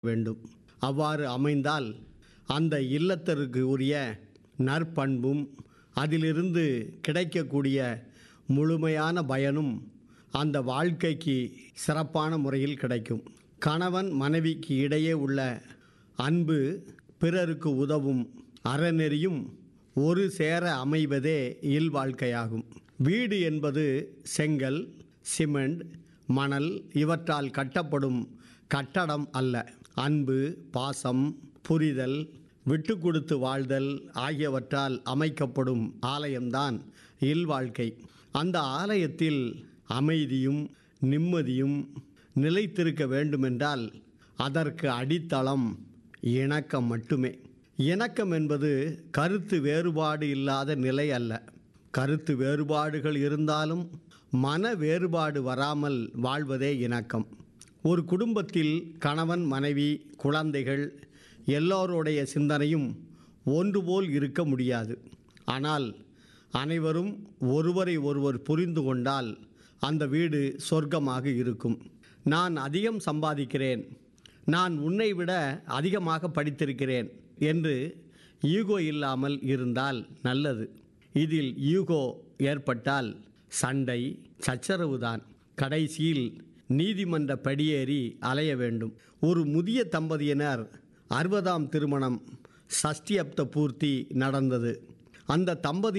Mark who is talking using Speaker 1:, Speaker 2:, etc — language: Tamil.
Speaker 1: வேண்டும் அவ்வாறு அமைந்தால் அந்த இல்லத்தருக்கு உரிய நற்பண்பும் அதிலிருந்து கிடைக்கக்கூடிய முழுமையான பயனும் அந்த வாழ்க்கைக்கு சிறப்பான முறையில் கிடைக்கும் கணவன் மனைவிக்கு இடையே உள்ள அன்பு பிறருக்கு உதவும் அறநெறியும் ஒரு சேர அமைவதே இல்வாழ்க்கையாகும் வீடு என்பது செங்கல் சிமெண்ட் மணல் இவற்றால் கட்டப்படும் கட்டடம் அல்ல அன்பு பாசம் புரிதல் விட்டு கொடுத்து வாழ்தல் ஆகியவற்றால் அமைக்கப்படும் ஆலயம்தான் இல்வாழ்க்கை அந்த ஆலயத்தில் அமைதியும் நிம்மதியும் நிலைத்திருக்க வேண்டுமென்றால் அதற்கு அடித்தளம் இணக்கம் மட்டுமே இணக்கம் என்பது கருத்து வேறுபாடு இல்லாத நிலை அல்ல கருத்து வேறுபாடுகள் இருந்தாலும் மன வேறுபாடு வராமல் வாழ்வதே இணக்கம் ஒரு குடும்பத்தில் கணவன் மனைவி குழந்தைகள் எல்லோருடைய சிந்தனையும் ஒன்றுபோல் இருக்க முடியாது ஆனால் அனைவரும் ஒருவரை ஒருவர் புரிந்து கொண்டால் அந்த வீடு சொர்க்கமாக இருக்கும் நான் அதிகம் சம்பாதிக்கிறேன் நான் உன்னை விட அதிகமாக படித்திருக்கிறேன் என்று ஈகோ இல்லாமல் இருந்தால் நல்லது இதில் ஈகோ ஏற்பட்டால் சண்டை சச்சரவுதான் கடைசியில் நீதிமன்ற படியேறி அலைய வேண்டும் ஒரு முதிய தம்பதியினர் அறுபதாம் திருமணம் சஷ்டியப்த பூர்த்தி நடந்தது அந்த தம்பதி